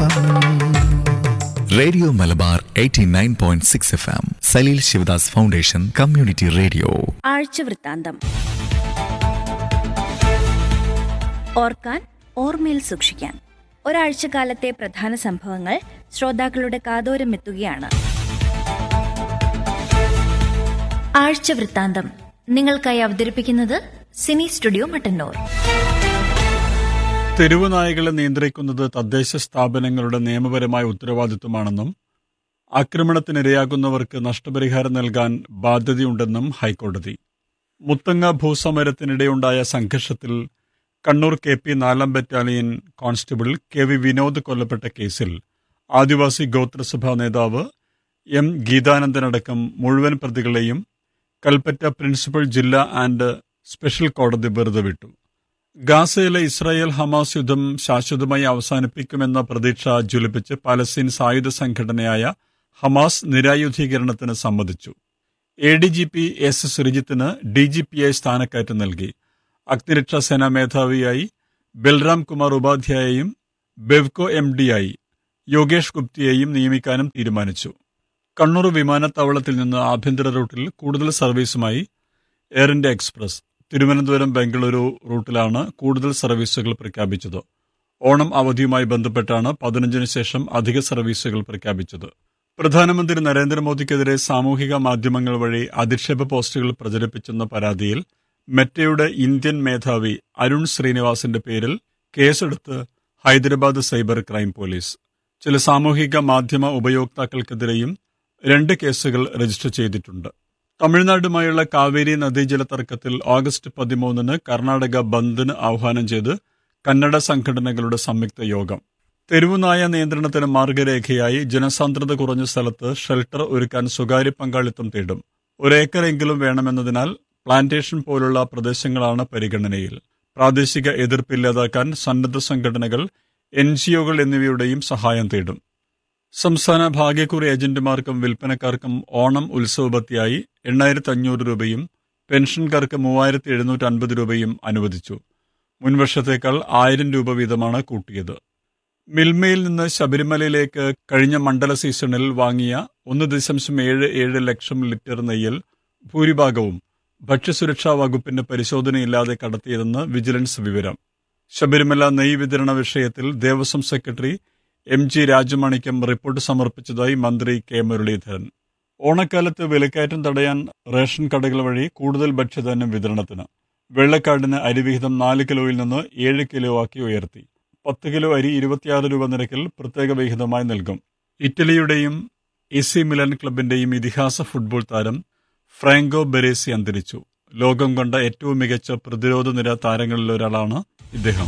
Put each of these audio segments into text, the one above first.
F radio Malabar 89.6 F M Saleel Sivadas foundation community radio ആഴ്ചവൃത്താന്തം ഓർക്കാൻ ഓർമ്മയിൽ സൂക്ഷിക്കാൻ ഒരാഴ്ചക്കാലത്തെ പ്രധാന സംഭവങ്ങൾ ശ്രോതാക്കളുടെ കാതോരമെത്തുകയാണ് ആഴ്ചവൃത്താന്തം നിങ്ങൾക്കായി അവതരിപ്പിക്കുന്നത് സിനി സ്റ്റുഡിയോ മട്ടന്നൂർ തെരുവ് നായകളെ നിയന്ത്രിക്കുന്നത് തദ്ദേശ സ്ഥാപനങ്ങളുടെ നിയമപരമായ ഉത്തരവാദിത്വമാണെന്നും ആക്രമണത്തിനിരയാകുന്നവർക്ക് നഷ്ടപരിഹാരം നൽകാൻ ബാധ്യതയുണ്ടെന്നും ഹൈക്കോടതി മുത്തങ്ങ ഭൂസമരത്തിനിടെയുണ്ടായ സംഘർഷത്തിൽ കണ്ണൂർ കെ പി നാലാം battalion constable K V Vinod കൊല്ലപ്പെട്ട കേസിൽ ആദിവാസി ഗോത്രസഭാ നേതാവ് എം ഗീതാനന്ദനടക്കം മുഴുവൻ പ്രതികളെയും കൽപ്പറ്റ പ്രിൻസിപ്പൽ ജില്ലാ ആൻഡ് സ്പെഷ്യൽ കോടതി വെറുതെ വിട്ടു ഗാസയിലെ ഇസ്രായേൽ ഹമാസ് യുദ്ധം ശാശ്വതമായി അവസാനിപ്പിക്കുമെന്ന പ്രതീക്ഷ ജ്വലിപ്പിച്ച് പലസ്തീൻ സായുധ സംഘടനയായ ഹമാസ് നിരായുധീകരണത്തിന് സമ്മതിച്ചു A D G P S ശ്രീജിത്തിന് ഡി ജി പി ആയി സ്ഥാനക്കയറ്റം നൽകി അഗ്നിരക്ഷാ സേനാ മേധാവിയായി ബൽറാം കുമാർ ഉപാധ്യായയും ബെവ്കോ എം ഡിയായി യോഗേഷ് ഗുപ്തിയെയും നിയമിക്കാനും തീരുമാനിച്ചു കണ്ണൂർ വിമാനത്താവളത്തിൽ നിന്ന് ആഭ്യന്തര റൂട്ടിൽ കൂടുതൽ സർവീസുമായി air India express Thiruvananthapuram Bengaluru റൂട്ടിലാണ് കൂടുതൽ സർവീസുകൾ പ്രഖ്യാപിച്ചത് ഓണം അവധിയുമായി ബന്ധപ്പെട്ടാണ് പതിനഞ്ചിന് ശേഷം അധിക സർവീസുകൾ പ്രഖ്യാപിച്ചത് പ്രധാനമന്ത്രി നരേന്ദ്രമോദിക്കെതിരെ സാമൂഹിക മാധ്യമങ്ങൾ വഴി അധിക്ഷേപ പോസ്റ്റുകൾ പ്രചരിപ്പിച്ചെന്ന പരാതിയിൽ മെറ്റയുടെ ഇന്ത്യൻ മേധാവി അരുൺ ശ്രീനിവാസിന്റെ പേരിൽ കേസെടുത്ത് ഹൈദരാബാദ് സൈബർ ക്രൈം പോലീസ് ചില സാമൂഹിക മാധ്യമ ഉപയോക്താക്കൾക്കെതിരെയും രണ്ട് കേസുകൾ രജിസ്റ്റർ ചെയ്തിട്ടുണ്ട് തമിഴ്നാടുമായുള്ള കാവേരി നദീജല തർക്കത്തിൽ ഓഗസ്റ്റ് പതിമൂന്നിന് കർണാടക ബന്ദിന് ആഹ്വാനം ചെയ്ത് കന്നഡ സംഘടനകളുടെ സംയുക്ത യോഗം തെരുവുനായ നിയന്ത്രണത്തിന് മാർഗരേഖയായി ജനസാന്ദ്രത കുറഞ്ഞ സ്ഥലത്ത് ഷെൽട്ടർ ഒരുക്കാൻ സ്വകാര്യ പങ്കാളിത്തം തേടും ഒരേക്കറെങ്കിലും വേണമെന്നതിനാൽ പ്ലാന്റേഷൻ പോലുള്ള പ്രദേശങ്ങളാണ് പരിഗണനയിൽ പ്രാദേശിക എതിർപ്പ് ഇല്ലാതാക്കാൻ സന്നദ്ധ സംഘടനകൾ എൻ ജിഒകൾ എന്നിവയുടെയും സഹായം തേടും സംസ്ഥാന ഭാഗ്യക്കുറി ഏജന്റുമാർക്കും വിൽപ്പനക്കാർക്കും ഓണം ഉത്സവബത്തിയായി എണ്ണായിരത്തി അഞ്ഞൂറ് രൂപയും പെൻഷൻകാർക്ക് മൂവായിരത്തി എഴുന്നൂറ്റി അൻപത് രൂപയും അനുവദിച്ചു മുൻവർഷത്തേക്കാൾ ആയിരം രൂപ വീതമാണ് കൂട്ടിയത് മിൽമയിൽ നിന്ന് ശബരിമലയിലേക്ക് കഴിഞ്ഞ മണ്ഡല സീസണിൽ വാങ്ങിയ ഒന്ന് ദശാംശം ഏഴ് ഏഴ് ലക്ഷം ലിറ്റർ നെയ്യിൽ ഭൂരിഭാഗവും ഭക്ഷ്യസുരക്ഷാ വകുപ്പിന്റെ പരിശോധനയില്ലാതെ കടത്തിയതെന്ന് വിജിലൻസ് വിവരം ശബരിമല നെയ് വിതരണ വിഷയത്തിൽ Devaswom secretary M G Rajamanickam report സമർപ്പിച്ചതായി മന്ത്രി കെ മുരളീധരൻ ഓണക്കാലത്ത് വിലക്കയറ്റം തടയാൻ റേഷൻ കടകൾ വഴി കൂടുതൽ ഭക്ഷ്യധാന്യം വിതരണത്തിന് വെള്ളക്കാടിന് അരിവിഹിതം നാല് കിലോയിൽ നിന്ന് ഏഴ് കിലോ ആക്കി ഉയർത്തി പത്ത് കിലോ അരി ഇരുപത്തിയാറ് രൂപ നിരക്കിൽ പ്രത്യേക വിഹിതമായി നൽകും ഇറ്റലിയുടെയും എ സി മിലൻ ക്ലബിന്റെയും ഇതിഹാസ ഫുട്ബോൾ താരം ഫ്രാങ്കോ ബെരേസി അന്തരിച്ചു ലോകം കണ്ട ഏറ്റവും മികച്ച പ്രതിരോധ നിര താരങ്ങളിലൊരാളാണ് ഇദ്ദേഹം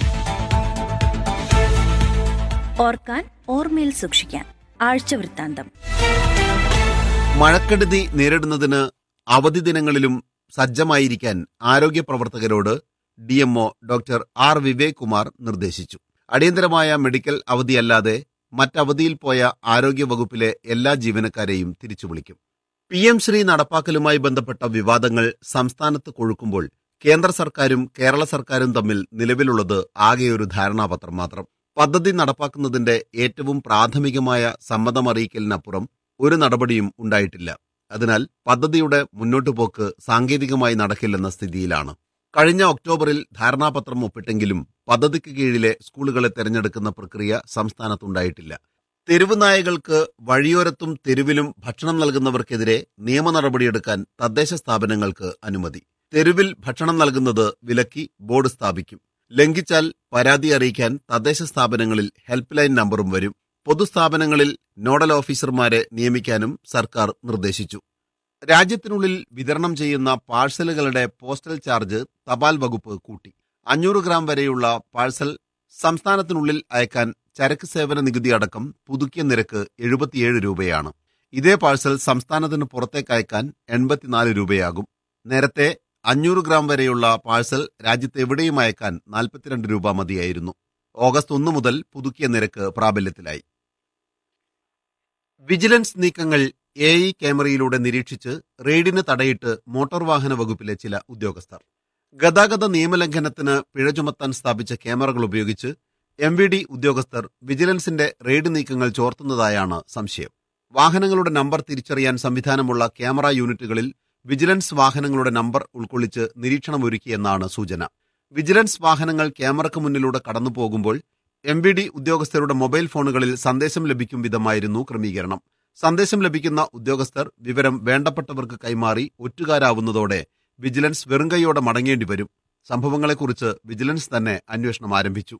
ഓർക്കാൻ ഓർമ്മയിൽ സൂക്ഷിക്കാൻ ആഴ്ചവൃത്താന്തം മഴക്കെടുതി നേരിടുന്നതിന് അവധി ദിനങ്ങളിലും സജ്ജമായിരിക്കാൻ ആരോഗ്യ പ്രവർത്തകരോട് D MO doctor R Vivek Kumar നിർദ്ദേശിച്ചു അടിയന്തരമായ മെഡിക്കൽ അവധിയല്ലാതെ മറ്റവധിയിൽ പോയ ആരോഗ്യ വകുപ്പിലെ എല്ലാ ജീവനക്കാരെയും തിരിച്ചു വിളിക്കും പി എം ശ്രീ നടപ്പാക്കലുമായി ബന്ധപ്പെട്ട വിവാദങ്ങൾ സംസ്ഥാനത്ത് കൊഴുക്കുമ്പോൾ കേന്ദ്ര സർക്കാരും കേരള സർക്കാരും തമ്മിൽ നിലവിലുള്ളത് ആകെയൊരു ധാരണാപത്രം മാത്രം പദ്ധതി നടപ്പാക്കുന്നതിന്റെ ഏറ്റവും പ്രാഥമികമായ സമ്മതമറിയിക്കലിനപ്പുറം ഒരു നടപടിയും ഉണ്ടായിട്ടില്ല അതിനാൽ പദ്ധതിയുടെ മുന്നോട്ടുപോക്ക് സാങ്കേതികമായി നടക്കില്ലെന്ന സ്ഥിതിയിലാണ് കഴിഞ്ഞ ഒക്ടോബറിൽ ധാരണാപത്രം ഒപ്പിട്ടെങ്കിലും പദ്ധതിക്ക് കീഴിലെ സ്കൂളുകളെ തെരഞ്ഞെടുക്കുന്ന പ്രക്രിയ സംസ്ഥാനത്തുണ്ടായിട്ടില്ല തെരുവ് നായകൾക്ക് വഴിയോരത്തും തെരുവിലും ഭക്ഷണം നൽകുന്നവർക്കെതിരെ നിയമ നടപടിയെടുക്കാൻ തദ്ദേശ സ്ഥാപനങ്ങൾക്ക് അനുമതി തെരുവിൽ ഭക്ഷണം നൽകുന്നത് വിലക്കി ബോർഡ് സ്ഥാപിക്കും ലംഘിച്ചാൽ പരാതി അറിയിക്കാൻ തദ്ദേശ സ്ഥാപനങ്ങളിൽ ഹെൽപ്പ് ലൈൻ നമ്പറും വരും പൊതുസ്ഥാപനങ്ങളിൽ നോഡൽ ഓഫീസർമാരെ നിയമിക്കാനും സർക്കാർ നിർദ്ദേശിച്ചു രാജ്യത്തിനുള്ളിൽ വിതരണം ചെയ്യുന്ന പാഴ്സലുകളുടെ പോസ്റ്റൽ ചാർജ് തപാൽ വകുപ്പ് കൂട്ടി അഞ്ഞൂറ് ഗ്രാം വരെയുള്ള പാഴ്സൽ സംസ്ഥാനത്തിനുള്ളിൽ അയക്കാൻ ചരക്ക് സേവന നികുതി അടക്കം പുതുക്കിയ നിരക്ക് എഴുപത്തിയേഴ് രൂപയാണ് ഇതേ പാഴ്സൽ സംസ്ഥാനത്തിന് പുറത്തേക്ക് അയക്കാൻ എൺപത്തിനാല് രൂപയാകും നേരത്തെ അഞ്ഞൂറ് ഗ്രാം വരെയുള്ള പാഴ്സൽ രാജ്യത്ത് എവിടെയും അയക്കാൻ നാൽപ്പത്തിരണ്ട് രൂപ മതിയായിരുന്നു ഓഗസ്റ്റ് ഒന്ന് മുതൽ പുതുക്കിയ നിരക്ക് പ്രാബല്യത്തിലായി വിജിലൻസ് നീക്കങ്ങൾ എ ഇ ക്യാമറയിലൂടെ നിരീക്ഷിച്ച് റെയ്ഡിന് തടയിട്ട് മോട്ടോർ വാഹന വകുപ്പിലെ ചില ഉദ്യോഗസ്ഥർ ഗതാഗത നിയമലംഘനത്തിന് പിഴ ചുമത്താൻ സ്ഥാപിച്ച ക്യാമറകൾ ഉപയോഗിച്ച് എം വി ഡി ഉദ്യോഗസ്ഥർ വിജിലൻസിന്റെ റെയ്ഡ് നീക്കങ്ങൾ ചോർത്തുന്നതായാണ് സംശയം വാഹനങ്ങളുടെ നമ്പർ തിരിച്ചറിയാൻ സംവിധാനമുള്ള ക്യാമറ യൂണിറ്റുകളിൽ വിജിലൻസ് വാഹനങ്ങളുടെ നമ്പർ ഉൾക്കൊള്ളിച്ച് നിരീക്ഷണമൊരുക്കിയെന്നാണ് സൂചന വിജിലൻസ് വാഹനങ്ങൾ ക്യാമറയ്ക്ക് മുന്നിലൂടെ കടന്നു പോകുമ്പോൾ എം വി ഡി ഉദ്യോഗസ്ഥരുടെ മൊബൈൽ ഫോണുകളിൽ സന്ദേശം ലഭിക്കും വിധമായിരുന്നു ക്രമീകരണം സന്ദേശം ലഭിക്കുന്ന ഉദ്യോഗസ്ഥർ വിവരം വേണ്ടപ്പെട്ടവർക്ക് കൈമാറി ഒറ്റുകാരാവുന്നതോടെ വിജിലൻസ് വെറുങ്കൈയോടെ മടങ്ങേണ്ടി വരും സംഭവങ്ങളെക്കുറിച്ച് വിജിലൻസ് തന്നെ അന്വേഷണം ആരംഭിച്ചു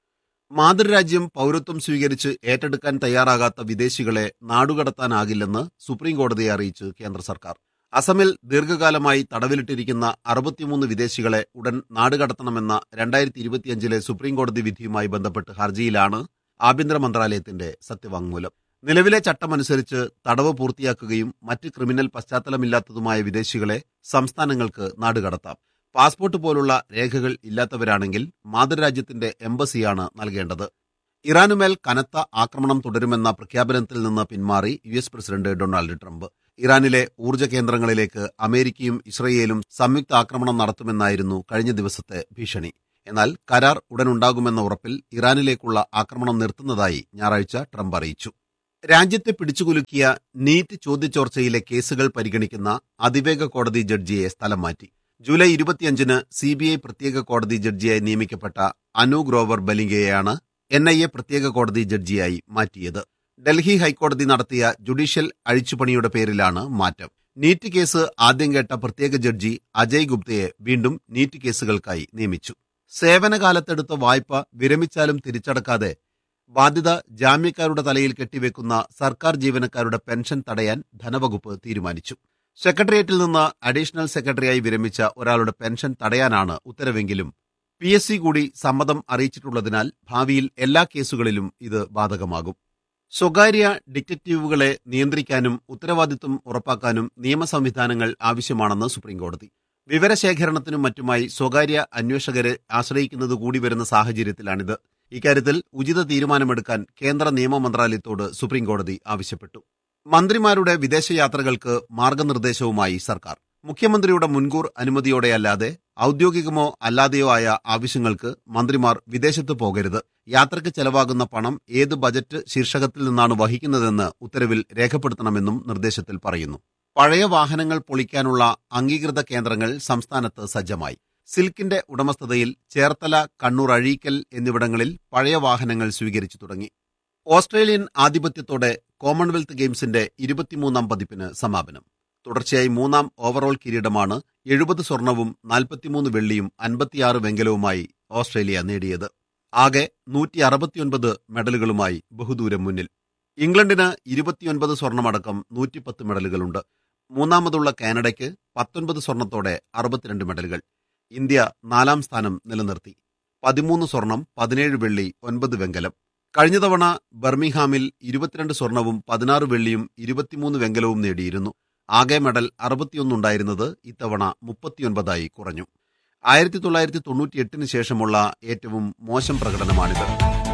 മാതൃരാജ്യം പൗരത്വം സ്വീകരിച്ച് ഏറ്റെടുക്കാൻ തയ്യാറാകാത്ത വിദേശികളെ നാടുകടത്താനാകില്ലെന്ന് സുപ്രീം കോടതിയെ അറിയിച്ച് കേന്ദ്ര സർക്കാർ അസമിൽ ദീർഘകാലമായി തടവിലിട്ടിരിക്കുന്ന അറുപത്തിമൂന്ന് വിദേശികളെ ഉടൻ നാടുകടത്തണമെന്ന രണ്ടായിരത്തി ഇരുപത്തിയഞ്ചിലെ സുപ്രീം കോടതി വിധിയുമായി ബന്ധപ്പെട്ട് ഹർജിയിലാണ് ആഭ്യന്തര മന്ത്രാലയത്തിന്റെ സത്യവാങ്മൂലം നിലവിലെ ചട്ടമനുസരിച്ച് തടവ് പൂർത്തിയാക്കുകയും മറ്റ് ക്രിമിനൽ പശ്ചാത്തലമില്ലാത്തതുമായ വിദേശികളെ സംസ്ഥാനങ്ങൾക്ക് നാടുകടത്താം പാസ്പോർട്ട് പോലുള്ള രേഖകൾ ഇല്ലാത്തവരാണെങ്കിൽ മാതൃരാജ്യത്തിന്റെ എംബസിയാണ് നൽകേണ്ടത് ഇറാനുമേൽ കനത്ത ആക്രമണം തുടരുമെന്ന പ്രഖ്യാപനത്തിൽ നിന്ന് പിന്മാറി U S president Donald Trump ഇറാനിലെ ഊർജ്ജ കേന്ദ്രങ്ങളിലേക്ക് അമേരിക്കയും ഇസ്രയേലും സംയുക്ത ആക്രമണം നടത്തുമെന്നായിരുന്നു കഴിഞ്ഞ ദിവസത്തെ ഭീഷണി എന്നാൽ കരാർ ഉടനുണ്ടാകുമെന്ന ഉറപ്പിൽ ഇറാനിലേക്കുള്ള ആക്രമണം നിർത്തുന്നതായി ഞായറാഴ്ച ട്രംപ് അറിയിച്ചു രാജ്യത്തെ പിടിച്ചുകുലുക്കിയ നീറ്റ് ചോദ്യചോർച്ചയിലെ കേസുകൾ പരിഗണിക്കുന്ന അതിവേഗ കോടതി ജഡ്ജിയെ സ്ഥലം മാറ്റി ജൂലൈ ഇരുപത്തിയഞ്ചിന് സി ബി ഐ പ്രത്യേക കോടതി ജഡ്ജിയായി നിയമിക്കപ്പെട്ട അനു ഗ്രോവർ ബലിംഗയെയാണ് എൻ ഐ എ പ്രത്യേക കോടതി ജഡ്ജിയായി മാറ്റിയത് ഡൽഹി ഹൈക്കോടതി നടത്തിയ ജുഡീഷ്യൽ അഴിച്ചുപണിയുടെ പേരിലാണ് മാറ്റം നീറ്റ് കേസ് ആദ്യം കേട്ട പ്രത്യേക ജഡ്ജി അജയ് ഗുപ്തയെ വീണ്ടും നീറ്റ് കേസുകൾക്കായി നിയമിച്ചു സേവനകാലത്തെടുത്ത വായ്പ വിരമിച്ചാലും തിരിച്ചടക്കാതെ ബാധ്യത ജാമ്യക്കാരുടെ തലയിൽ കെട്ടിവെക്കുന്ന സർക്കാർ ജീവനക്കാരുടെ പെൻഷൻ തടയാൻ ധനവകുപ്പ് തീരുമാനിച്ചു സെക്രട്ടേറിയറ്റിൽ നിന്ന് അഡീഷണൽ സെക്രട്ടറിയായി വിരമിച്ച ഒരാളുടെ പെൻഷൻ തടയാനാണ് ഉത്തരവെങ്കിലും പി എസ് സി കൂടി സമ്മതം അറിയിച്ചിട്ടുള്ളതിനാൽ ഭാവിയിൽ എല്ലാ കേസുകളിലും ഇത് ബാധകമാകും സ്വകാര്യ ഡിറ്റക്റ്റീവുകളെ നിയന്ത്രിക്കാനും ഉത്തരവാദിത്വം ഉറപ്പാക്കാനും നിയമ സംവിധാനങ്ങൾ ആവശ്യമാണെന്ന് സുപ്രീംകോടതി വിവരശേഖരണത്തിനും മറ്റുമായി സ്വകാര്യ അന്വേഷകരെ ആശ്രയിക്കുന്നത് കൂടി വരുന്ന സാഹചര്യത്തിലാണിത് ഇക്കാര്യത്തിൽ ഉചിത തീരുമാനമെടുക്കാൻ കേന്ദ്ര നിയമ മന്ത്രാലയത്തോട് സുപ്രീംകോടതി ആവശ്യപ്പെട്ടു മന്ത്രിമാരുടെ വിദേശയാത്രകൾക്ക് മാർഗനിർദ്ദേശവുമായി സർക്കാർ മുഖ്യമന്ത്രിയുടെ മുൻകൂർ അനുമതിയോടെയല്ലാതെ ഔദ്യോഗികമോ അല്ലാതെയോ ആയ ആവശ്യങ്ങൾക്ക് മന്ത്രിമാർ വിദേശത്ത് പോകരുത് യാത്രയ്ക്ക് ചെലവാകുന്ന പണം ഏത് ബജറ്റ് ശീർഷകത്തിൽ നിന്നാണ് വഹിക്കുന്നതെന്ന് ഉത്തരവിൽ രേഖപ്പെടുത്തണമെന്നും നിർദ്ദേശത്തിൽ പറയുന്നു പഴയ വാഹനങ്ങൾ പൊളിക്കാനുള്ള അംഗീകൃത കേന്ദ്രങ്ങൾ സംസ്ഥാനത്ത് സജ്ജമായി സിൽക്കിന്റെ ഉടമസ്ഥതയിൽ ചേർത്തല കണ്ണൂർ അഴീക്കൽ എന്നിവിടങ്ങളിൽ പഴയ വാഹനങ്ങൾ സ്വീകരിച്ചു തുടങ്ങി ഓസ്ട്രേലിയൻ ആധിപത്യത്തോടെ കോമൺവെൽത്ത് ഗെയിംസിന്റെ ഇരുപത്തിമൂന്നാം പതിപ്പിന് സമാപനം തുടർച്ചയായി മൂന്നാം ഓവറോൾ കിരീടമാണ് എഴുപത് സ്വർണവും നാൽപ്പത്തിമൂന്ന് വെള്ളിയും അൻപത്തിയാറ് വെങ്കലവുമായി ഓസ്ട്രേലിയ നേടിയത് ആകെ നൂറ്റി അറുപത്തിയൊൻപത് മെഡലുകളുമായി ബഹുദൂരം മുന്നിൽ ഇംഗ്ലണ്ടിന് ഇരുപത്തിയൊൻപത് സ്വർണമടക്കം നൂറ്റിപ്പത്ത് മെഡലുകളുണ്ട് മൂന്നാമതുള്ള കാനഡയ്ക്ക് പത്തൊൻപത് സ്വർണത്തോടെ അറുപത്തിരണ്ട് മെഡലുകൾ ഇന്ത്യ നാലാം സ്ഥാനം നിലനിർത്തി പതിമൂന്ന് സ്വർണം പതിനേഴ് വെള്ളി ഒൻപത് വെങ്കലം കഴിഞ്ഞ തവണ ബർമിംഗ്ഹാമിൽ ഇരുപത്തിരണ്ട് സ്വർണവും പതിനാറ് വെള്ളിയും ഇരുപത്തിമൂന്ന് വെങ്കലവും നേടിയിരുന്നു ആകെ മെഡൽ അറുപത്തിയൊന്നുണ്ടായിരുന്നത് ഇത്തവണ മുപ്പത്തിയൊൻപതായി കുറഞ്ഞു ആയിരത്തി തൊള്ളായിരത്തി തൊണ്ണൂറ്റിയെട്ടിന് ശേഷമുള്ള ഏറ്റവും മോശം പ്രകടനമാണിത്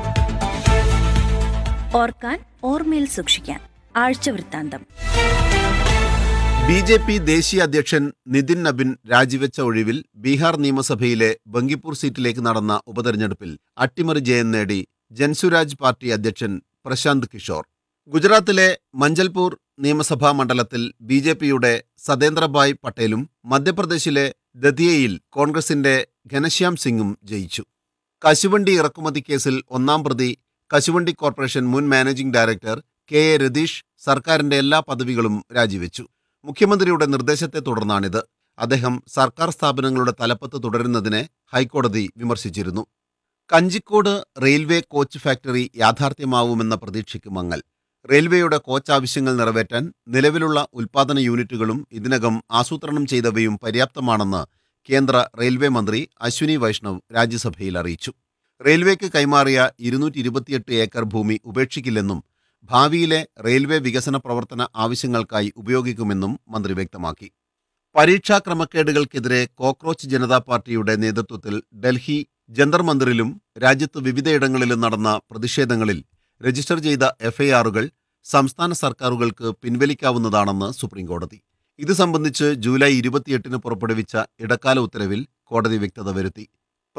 ഓർക്കാൻ ഓർമ്മയിൽ സൂക്ഷിക്കാൻ ആഴ്ചവൃത്താന്തം ബി ജെ പി ദേശീയ അധ്യക്ഷൻ നിതിൻ നബിൻ രാജിവെച്ച ഒഴിവിൽ ബീഹാർ നിയമസഭയിലെ ബങ്കിപ്പൂർ സീറ്റിലേക്ക് നടന്ന ഉപതെരഞ്ഞെടുപ്പിൽ അട്ടിമറി ജയം നേടി ജൻസുരാജ് പാർട്ടി അധ്യക്ഷൻ പ്രശാന്ത് കിഷോർ ഗുജറാത്തിലെ മഞ്ചൽപൂർ നിയമസഭാ മണ്ഡലത്തിൽ ബി ജെ പിയുടെ സതേന്ദ്രഭായ് പട്ടേലും മധ്യപ്രദേശിലെ ദതിയയിൽ കോൺഗ്രസിന്റെ ഘനശ്യാം സിംഗും ജയിച്ചു കശുവണ്ടി ഇറക്കുമതി കേസിൽ ഒന്നാം പ്രതി കശുവണ്ടി കോർപ്പറേഷൻ മുൻ managing director K A Ratheesh സർക്കാരിന്റെ എല്ലാ പദവികളും രാജിവെച്ചു മുഖ്യമന്ത്രിയുടെ നിർദ്ദേശത്തെ തുടർന്നാണിത് അദ്ദേഹം സർക്കാർ സ്ഥാപനങ്ങളുടെ തലപ്പത്ത് തുടരുന്നതിനെ ഹൈക്കോടതി വിമർശിച്ചിരുന്നു കഞ്ചിക്കോട് റെയിൽവേ കോച്ച് ഫാക്ടറി യാഥാർത്ഥ്യമാവുമെന്ന പ്രതീക്ഷയ്ക്ക് മങ്ങൽ റെയിൽവേയുടെ കോച്ച് ആവശ്യങ്ങൾ നിറവേറ്റാൻ നിലവിലുള്ള ഉൽപാദന യൂണിറ്റുകളും ഇതിനകം ആസൂത്രണം ചെയ്തവയും പര്യാപ്തമാണെന്ന് കേന്ദ്ര റെയിൽവേ മന്ത്രി അശ്വിനി വൈഷ്ണവ് രാജ്യസഭയിൽ അറിയിച്ചു റെയിൽവേക്ക് കൈമാറിയ ഇരുന്നൂറ്റി ഇരുപത്തിയെട്ട് ഏക്കർ ഭൂമി ഉപേക്ഷിക്കില്ലെന്നും ഭാവിയിലെ റെയിൽവേ വികസന പ്രവർത്തന ആവശ്യങ്ങൾക്കായി ഉപയോഗിക്കുമെന്നും മന്ത്രി വ്യക്തമാക്കി പരീക്ഷാ ക്രമക്കേടുകൾക്കെതിരെ കോക്രോച്ച് ജനതാ പാർട്ടിയുടെ നേതൃത്വത്തിൽ ഡൽഹി ജന്തർ മന്ദിറിലും രാജ്യത്ത് വിവിധയിടങ്ങളിലും നടന്ന പ്രതിഷേധങ്ങളിൽ രജിസ്റ്റർ ചെയ്ത എഫ്ഐആറുകൾ സംസ്ഥാന സർക്കാരുകൾക്ക് പിൻവലിക്കാവുന്നതാണെന്ന് സുപ്രീംകോടതി ഇത് സംബന്ധിച്ച് ജൂലൈ ഇരുപത്തിയെട്ടിന് പുറപ്പെടുവിച്ച ഇടക്കാല ഉത്തരവിൽ കോടതി വ്യക്തത വരുത്തി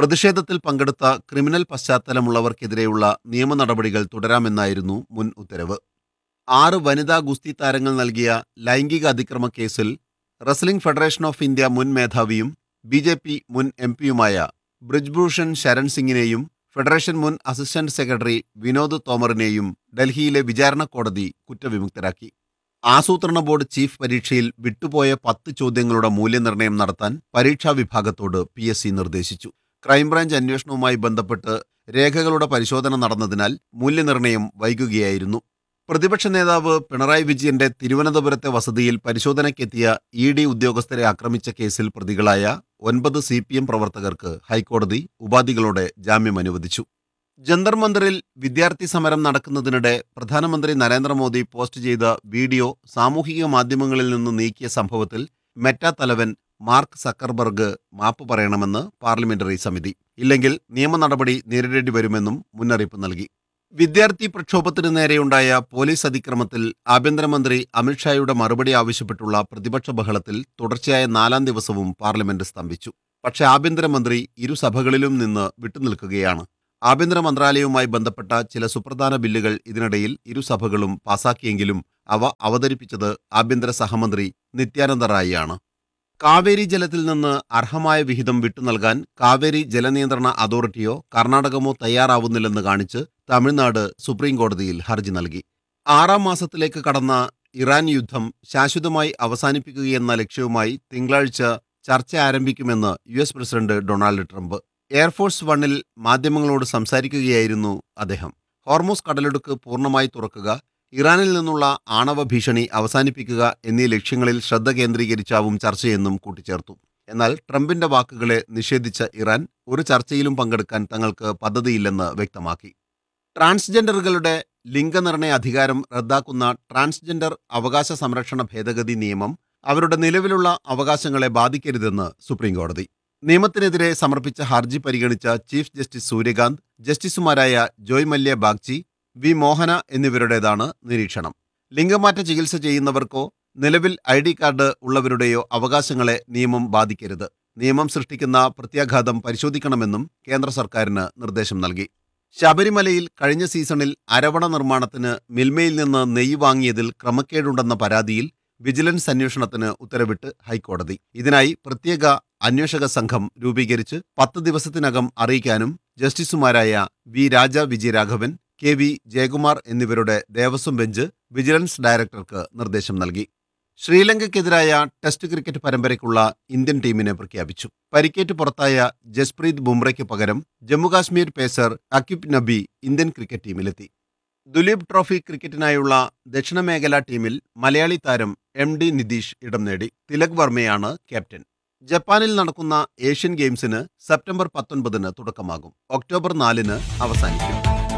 പ്രതിഷേധത്തിൽ പങ്കെടുത്ത ക്രിമിനൽ പശ്ചാത്തലമുള്ളവർക്കെതിരെയുള്ള നിയമ നടപടികൾ തുടരാമെന്നായിരുന്നു മുൻ ഉത്തരവ് ആറ് വനിതാ ഗുസ്തി താരങ്ങൾ നൽകിയ ലൈംഗിക അതിക്രമ കേസിൽ റെസ്ലിംഗ് ഫെഡറേഷൻ ഓഫ് ഇന്ത്യ മുൻ മേധാവിയും ബി ജെ പി മുൻ എം പിയുമായ ബ്രിജ്ഭൂഷൺ ശരൺ സിംഗിനെയും ഫെഡറേഷൻ മുൻ അസിസ്റ്റന്റ് സെക്രട്ടറി വിനോദ് തോമറിനെയും ഡൽഹിയിലെ വിചാരണ കോടതി കുറ്റവിമുക്തരാക്കി ആസൂത്രണ ബോർഡ് ചീഫ് പരീക്ഷയിൽ വിട്ടുപോയ പത്ത് ചോദ്യങ്ങളുടെ മൂല്യനിർണ്ണയം നടത്താൻ പരീക്ഷാ വിഭാഗത്തോട് പി എസ് സി നിർദ്ദേശിച്ചു ക്രൈംബ്രാഞ്ച് അന്വേഷണവുമായി ബന്ധപ്പെട്ട് രേഖകളുടെ പരിശോധന നടന്നതിനാൽ മൂല്യനിർണ്ണയം വൈകുകയായിരുന്നു പ്രതിപക്ഷ നേതാവ് പിണറായി വിജയന്റെ തിരുവനന്തപുരത്തെ വസതിയിൽ പരിശോധനയ്ക്കെത്തിയ ഇ ഡി ഉദ്യോഗസ്ഥരെ ആക്രമിച്ച കേസിൽ പ്രതികളായ ഒൻപത് സി പി എം പ്രവർത്തകർക്ക് ഹൈക്കോടതി ഉപാധികളോടെ ജാമ്യം അനുവദിച്ചു ജന്തർ മന്ദിറിൽ വിദ്യാർത്ഥി സമരം നടക്കുന്നതിനിടെ പ്രധാനമന്ത്രി നരേന്ദ്രമോദി പോസ്റ്റ് ചെയ്ത വീഡിയോ സാമൂഹിക മാധ്യമങ്ങളിൽ നിന്ന് നീക്കിയ സംഭവത്തിൽ മെറ്റ തലവൻ മാർക്ക് സക്കർബർഗ് മാപ്പ് പറയണമെന്ന് പാർലമെന്ററി സമിതി ഇല്ലെങ്കിൽ നിയമ നടപടി നേരിടേണ്ടി വരുമെന്നും മുന്നറിയിപ്പ് നൽകി വിദ്യാർത്ഥി പ്രക്ഷോഭത്തിന് നേരെയുണ്ടായ പോലീസ് അതിക്രമത്തിൽ ആഭ്യന്തരമന്ത്രി അമിത്ഷായുടെ മറുപടി ആവശ്യപ്പെട്ടുള്ള പ്രതിപക്ഷ ബഹളത്തിൽ തുടർച്ചയായ നാലാം ദിവസവും പാർലമെന്റ് സ്തംഭിച്ചു പക്ഷേ ആഭ്യന്തരമന്ത്രി ഇരു സഭകളിലും നിന്ന് വിട്ടുനിൽക്കുകയാണ് ആഭ്യന്തര മന്ത്രാലയവുമായി ബന്ധപ്പെട്ട ചില സുപ്രധാന ബില്ലുകൾ ഇതിനിടയിൽ ഇരു സഭകളും പാസാക്കിയെങ്കിലും അവ അവതരിപ്പിച്ചത് ആഭ്യന്തര സഹമന്ത്രി നിത്യാനന്ദ റായിയാണ് കാവേരി ജലത്തിൽ നിന്ന് അർഹമായ വിഹിതം വിട്ടുനൽകാൻ കാവേരി ജലനിയന്ത്രണ അതോറിറ്റിയോ കർണാടകമോ തയ്യാറാവുന്നില്ലെന്ന് കാണിച്ച് തമിഴ്നാട് സുപ്രീം കോടതിയിൽ ഹർജി നൽകി ആറാം മാസത്തിലേക്ക് കടന്ന ഇറാൻ യുദ്ധം ശാശ്വതമായി അവസാനിപ്പിക്കുകയെന്ന ലക്ഷ്യവുമായി തിങ്കളാഴ്ച ചർച്ച ആരംഭിക്കുമെന്ന് U S president Donald Trump air force വണ്ണിൽ മാധ്യമങ്ങളോട് സംസാരിക്കുകയായിരുന്നു അദ്ദേഹം ഹോർമോസ് കടലിടുക്ക് പൂർണ്ണമായി തുറക്കുക ഇറാനിൽ നിന്നുള്ള ആണവ ഭീഷണി അവസാനിപ്പിക്കുക എന്നീ ലക്ഷ്യങ്ങളിൽ ശ്രദ്ധ കേന്ദ്രീകരിച്ചാവും ചർച്ചയെന്നും കൂട്ടിച്ചേർത്തു എന്നാൽ ട്രംപിന്റെ വാക്കുകളെ നിഷേധിച്ച ഇറാൻ ഒരു ചർച്ചയിലും പങ്കെടുക്കാൻ തങ്ങൾക്ക് പദ്ധതിയില്ലെന്ന് വ്യക്തമാക്കി ട്രാൻസ്ജെൻഡറുകളുടെ ലിംഗനിർണയ അധികാരം റദ്ദാക്കുന്ന ട്രാൻസ്ജെൻഡർ അവകാശ സംരക്ഷണ ഭേദഗതി നിയമം അവരുടെ നിലവിലുള്ള അവകാശങ്ങളെ ബാധിക്കരുതെന്ന് സുപ്രീംകോടതി നിയമത്തിനെതിരെ സമർപ്പിച്ച ഹർജി പരിഗണിച്ച ചീഫ് ജസ്റ്റിസ് സൂര്യകാന്ത് ജസ്റ്റിസുമാരായ ജോയ് മല്യ ബാഗ്ചി വി മോഹന എന്നിവരുടേതാണ് നിരീക്ഷണം ലിംഗമാറ്റ ചികിത്സ ചെയ്യുന്നവർക്കോ നിലവിൽ ഐ ഡി കാർഡ് ഉള്ളവരുടെയോ അവകാശങ്ങളെ നിയമം ബാധിക്കരുത് നിയമം സൃഷ്ടിക്കുന്ന പ്രത്യാഘാതം പരിശോധിക്കണമെന്നും കേന്ദ്ര സർക്കാരിന് നിർദ്ദേശം നൽകി ശബരിമലയിൽ കഴിഞ്ഞ സീസണിൽ അരവണ നിർമ്മാണത്തിന് മിൽമയിൽ നിന്ന് നെയ്യ് വാങ്ങിയതിൽ ക്രമക്കേടുണ്ടെന്ന പരാതിയിൽ വിജിലൻസ് അന്വേഷണത്തിന് ഉത്തരവിട്ട് ഹൈക്കോടതി ഇതിനായി പ്രത്യേക അന്വേഷക സംഘം രൂപീകരിച്ച് പത്ത് ദിവസത്തിനകം അറിയിക്കാനും ജസ്റ്റിസുമാരായ V Raja Vijayaraghavan K V Jayakumar എന്നിവരുടെ ദേവസ്വം ബെഞ്ച് വിജിലൻസ് ഡയറക്ടർക്ക് നിർദ്ദേശം നൽകി ശ്രീലങ്കയ്ക്കെതിരായ ടെസ്റ്റ് ക്രിക്കറ്റ് പരമ്പരയ്ക്കുള്ള ഇന്ത്യൻ ടീമിനെ പ്രഖ്യാപിച്ചു പരിക്കേറ്റ് പുറത്തായ ജസ്പ്രീത് ബുംറയ്ക്ക് പകരം Jammu Kashmir pacer Auqib Nabi Indian cricket ടീമിലെത്തി ദുലീപ് ട്രോഫി ക്രിക്കറ്റിനായുള്ള ദക്ഷിണമേഖലാ ടീമിൽ മലയാളി താരം എം ഡി നിതീഷ് ഇടം നേടി തിലക് വർമ്മയാണ് ക്യാപ്റ്റൻ ജപ്പാനിൽ നടക്കുന്ന ഏഷ്യൻ ഗെയിംസിന് സെപ്റ്റംബർ പത്തൊൻപതിന് തുടക്കമാകും ഒക്ടോബർ നാലിന് അവസാനിക്കും